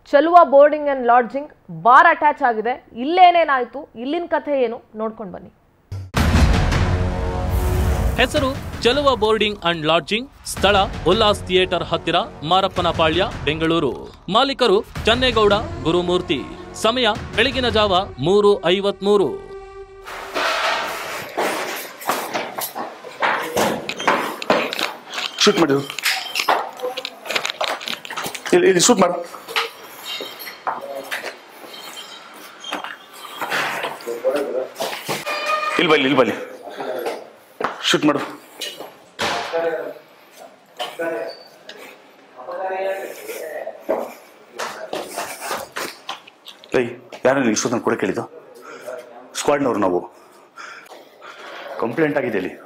ಚಲುವ boarding and lodging bar attach ಆಗಿದೆ ಇಲ್ಲೇನೇನಾಯ್ತು ಇಲ್ಲಿನ ಕಥೆ ಏನು ನೋಡ್ಕೊಂಡು ಬನ್ನಿ ಹೆಸರು ಚಲುವ ಬೋರ್ಡಿಂಗ್ ಅಂಡ್ ಲಾಡ್ಜಿಂಗ್ ಸ್ಥಳ ಉಲ್ಲಾಸ್ ಥಿಯೇಟರ್ ಹತ್ತಿರ ಮಾರಪ್ಪನಪಾಳ್ಯ ಬೆಂಗಳೂರು ಮಾಲೀಕರು ಚನ್ನೇಗೌಡ ಗುರುಮೂರ್ತಿ ಸಮಯ ಬೆಳಗಿನ ಜಾವ ಮೂರು ಐವತ್ಮೂರು ಶೂಟ್ ಮಾಡಿದ್ರು ಇಲ್ಲಿ ಇಲ್ಲಿ ಶೂಟ್ ಮಾಡು ಇಲ್ಲಿ ಬಲ್ಲಿ ಇಲ್ಲಿ ಬಲ್ಲಿ ಶೂಟ್ ಮಾಡು ಏಯ್ ಯಾರು ನೀವು ಇಷ್ಟೊತ್ತನ ಕೂಡ ಕೇಳಿದ್ದು ಸ್ಕ್ವಾಡ್ನವ್ರು ನಾವು ಕಂಪ್ಲೇಂಟ್ ಆಗಿದೆ ಇಲ್ಲಿ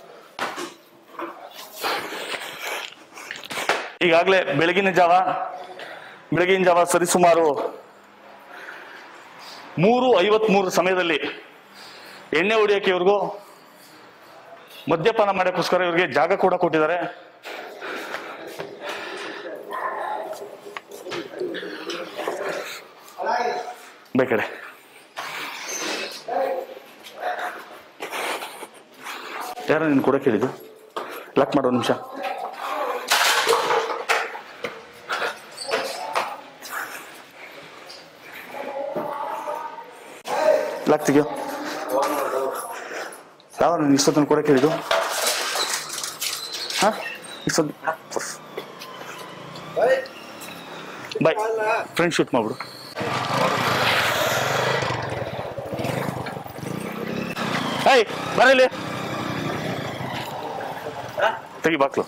ಈಗಾಗಲೇ ಬೆಳಗಿನ ಜಾವ ಬೆಳಗಿನ ಜಾವ ಸರಿಸುಮಾರು ಮೂರು ಐವತ್ಮೂರು ಸಮಯದಲ್ಲಿ ಎಣ್ಣೆ ಹೊಡಿಯೋಕೆ ಇವ್ರಿಗೂ ಮದ್ಯಪಾನ ಮಾಡೋಕ್ಕೋಸ್ಕರ ಇವ್ರಿಗೆ ಜಾಗ ಕೂಡ ಕೊಟ್ಟಿದ್ದಾರೆ ಬೇಕಡೆ ಯಾರು ನೀನು ಕೂಡ ಕೇಳಿದ್ದು ಲಾಕ್ ಮಾಡೋ ನಿಮಿಷ ಲಾಕ್ ತೆಗಿಯೋ ಯಾವ ನಾನು ಇಷ್ಟೊತ್ತನ್ನು ಕೂಡ ಕೇಳಿದ್ದು ಹಾ ಇಷ್ಟೊತ್ತು ಬಾಯ್ ಫ್ರೆಂಡ್ ಶೂಟ್ ಮಾಡ್ಬಿಡು ಹಾಯ್ ಬರಲಿ ತೆಗಿ ಬಾಕ್ಲು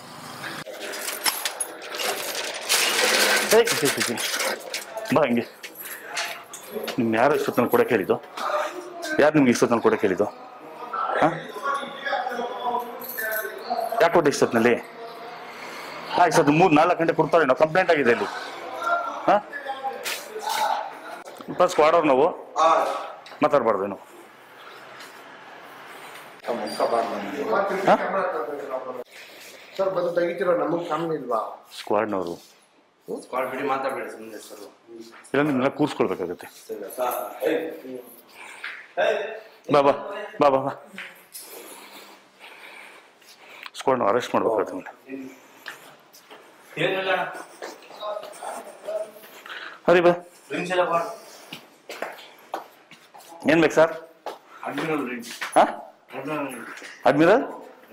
ಏಯ್, ಛೀ, ಛೀ, ಛೀ. ಬಾ ಹಂಗೆ ನಿಮ್ಗೆ ಯಾರು ಇಷ್ಟೊತ್ತನ್ನು ಕೂಡ ಕೇಳಿದ್ದು ಯಾರು ನಿಮ್ಗೆ ಇಷ್ಟೊತ್ತನ್ನು ಕೂಡ ಕೇಳಿದ್ದು ಹಾ ಯಾಕೆ ಕೊಟ್ಟೆ ಇಷ್ಟೊತ್ತಿನಲ್ಲಿ ಹಾ ಇಷ್ಟೊತ್ತು ಮೂರು ನಾಲ್ಕು ಗಂಟೆ ಕೊಡ್ತಾರೆ ನಾವು ಕಂಪ್ಲೇಂಟ್ ಆಗಿದೆ ಇಲ್ಲಿ ಹಾ ಫಸ್ಟ್ ಸ್ಕ್ವಾಡವ್ರು ನಾವು ಮಾತಾಡ್ಬಾರ್ದು ನಾವು ಹಾ ಸರ್ ಬಂದು ತೆಗಿತೀರ ನಮಗೆ ಕಮ್ಮಿ ಇಲ್ವಾ ಸ್ಕ್ವಾಡ್ನವರು ಸ್ಕ್ವಾಡ್ ಬಿಡಿ ಮಾತಾಡ್ಬೇಡಿ ಸುಮ್ಮನೆ ಸರ್ ಇಲ್ಲ ನಿಮ್ಮೆಲ್ಲ ಕೂರಿಸ್ಕೊಳ್ಬೇಕಾಗತ್ತೆ ಬಾ ಬಾ ಬಾ ಬಾ ಬಾ ಸ್ಕ್ವಾಡ್ನ ಅರೆಸ್ಟ್ ಮಾಡ್ಬೇಕಾಗತ್ತೆ ನಿಮ್ಗೆ. ಏನಿಲ್ಲ ಹರಿ ಬಾ ಡ್ರಿಂಕ್ಸ್ ಎಲ್ಲ ಬಾರ್ ಏನ್ ಬೇಕು ಸರ್ ಅಡ್ಮಿರಲ್ ಡ್ರಿಂಕ್ಸ್ ಹಾ ಅಡ್ಮಿರಲ್ ಅಡ್ಮಿರಲ್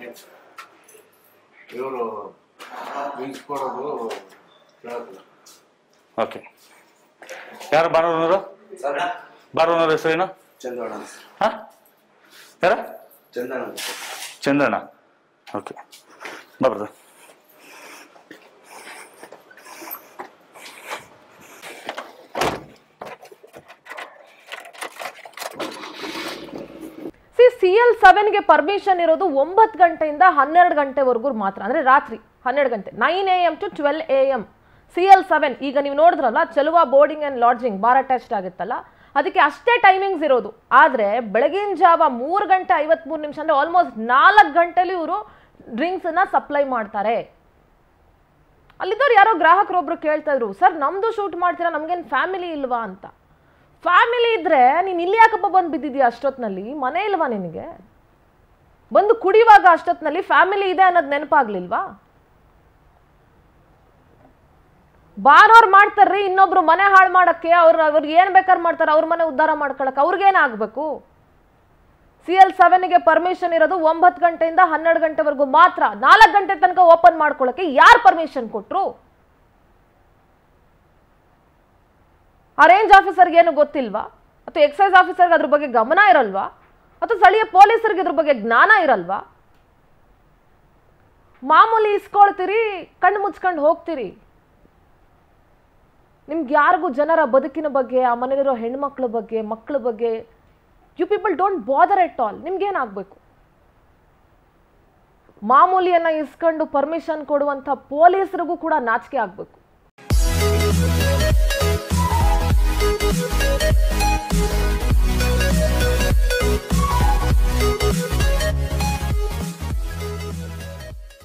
ಇವರು ಡ್ರಿಂಕ್ಸ್ ಕೊಡೋದು ಕೇಳೋದಿಲ್ಲ ಓಕೆ ಯಾರು ಬಾರೋನವರು ಸರ್ ಬಾರೋನವ್ರ ಹೆಸರೇನು ಚಂದೋಣ ಹಾ ಯಾರ ಚಂದನ ಅಂತ ಸರ್. ಚಂದ್ರಣ್ಣ ಓಕೆ ಬಾ ಬ್ರದರ್ ಸಿ ಸಿ ಎಲ್ ಸೆವೆನ್ಗೆ ಪರ್ಮಿಷನ್ ಇರೋದು ಒಂಬತ್ತು ಗಂಟೆಯಿಂದ ಹನ್ನೆರಡು ಗಂಟೆವರೆಗೂ ಮಾತ್ರ ಅಂದರೆ ರಾತ್ರಿ ಹನ್ನೆರಡು ಗಂಟೆ nine A M to twelve A M C L seven ಈಗ ನೀವು ನೋಡಿದ್ರಲ್ಲ Chaluva boarding and lodging bar attached ಆಗುತ್ತಲ್ಲ ಅದಕ್ಕೆ ಅಷ್ಟೇ ಟೈಮಿಂಗ್ಸ್ ಇರೋದು ಆದರೆ ಬೆಳಗಿನ ಜಾವ ಮೂರು ಗಂಟೆ ಐವತ್ಮೂರು ನಿಮಿಷ ಅಂದರೆ ಆಲ್ಮೋಸ್ಟ್ ನಾಲ್ಕು ಗಂಟೆಲಿ ಇವರು ಡ್ರಿಂಕ್ಸನ್ನು ಸಪ್ಲೈ ಮಾಡ್ತಾರೆ ಅಲ್ಲಿದ್ದವ್ರು ಯಾರೋ ಗ್ರಾಹಕರೊಬ್ರು ಕೇಳ್ತಾ ಇದ್ರು ಸರ್ ನಮ್ದು ಶೂಟ್ ಮಾಡ್ತೀರಾ ನಮ್ಗೇನು ಫ್ಯಾಮಿಲಿ ಇಲ್ವಾ ಅಂತ ಫ್ಯಾಮಿಲಿ ಇದ್ರೆ ನೀನು ಇಲ್ಲಿ ಯಾಕಪ್ಪ ಬಂದು ಬಿದ್ದಿದ್ಯಾ ಅಷ್ಟೊತ್ತಿನಲ್ಲಿ ಮನೆ ಇಲ್ವಾ ನಿನಗೆ ಬಂದು ಕುಡಿಯುವಾಗ ಅಷ್ಟೊತ್ತಿನಲ್ಲಿ ಫ್ಯಾಮಿಲಿ ಇದೆ ಅನ್ನೋದು ನೆನಪಾಗ್ಲಿಲ್ವಾ ಬಾರೋರ್ ಮಾಡ್ತಾರ್ರಿ ಇನ್ನೊಬ್ರು ಮನೆ ಹಾಳು ಮಾಡಕ್ಕೆ ಅವ್ರು ಅವ್ರಿಗೆ ಏನ್ ಬೇಕಾದ್ರೆ ಮಾಡ್ತಾರೆ ಅವ್ರ ಮನೆ ಉದ್ಧಾರ ಮಾಡ್ಕೊಳಕ್ಕೆ ಅವ್ರಿಗೇನಾಗಬೇಕು ಸಿ ಎಲ್ ಸೆವೆನ್ಗೆ ಪರ್ಮಿಷನ್ ಇರೋದು ಒಂಬತ್ತು ಗಂಟೆಯಿಂದ ಹನ್ನೆರಡು ಗಂಟೆವರೆಗೂ ಮಾತ್ರ ನಾಲ್ಕು ಗಂಟೆ ತನಕ ಓಪನ್ ಮಾಡ್ಕೊಳ್ಳೋಕೆ ಯಾರು ಪರ್ಮಿಷನ್ ಕೊಟ್ರು ಆ ರೇಂಜ್ ಆಫೀಸರ್ಗೆ ಏನು ಗೊತ್ತಿಲ್ವಾ ಅಥವಾ ಎಕ್ಸೈಸ್ ಆಫೀಸರ್ಗೆ ಅದ್ರ ಬಗ್ಗೆ ಗಮನ ಇರಲ್ವಾ ಅಥವಾ ಸ್ಥಳೀಯ ಪೊಲೀಸರಿಗೆ ಇದ್ರ ಬಗ್ಗೆ ಜ್ಞಾನ ಇರಲ್ವಾ ಮಾಮೂಲಿ ಇಸ್ಕೊಳ್ತೀರಿ ಕಣ್ಣು ಮುಚ್ಕೊಂಡು ಹೋಗ್ತೀರಿ ನಿಮ್ಗೆ ಯಾರಿಗೂ ಜನರ ಬದುಕಿನ ಬಗ್ಗೆ ಆ ಮನೇಲಿರೋ ಹೆಣ್ಮಕ್ಳ ಬಗ್ಗೆ ಮಕ್ಕಳ ಬಗ್ಗೆ you people don't bother at all ನಿಮ್ಗೇನಾಗಬೇಕು ಮಾಮೂಲಿಯನ್ನ ಇಸ್ಕೊಂಡು ಪರ್ಮಿಷನ್ ಕೊಡುವಂಥ ಪೊಲೀಸರಿಗೂ ಕೂಡ ನಾಚಿಕೆ ಆಗಬೇಕು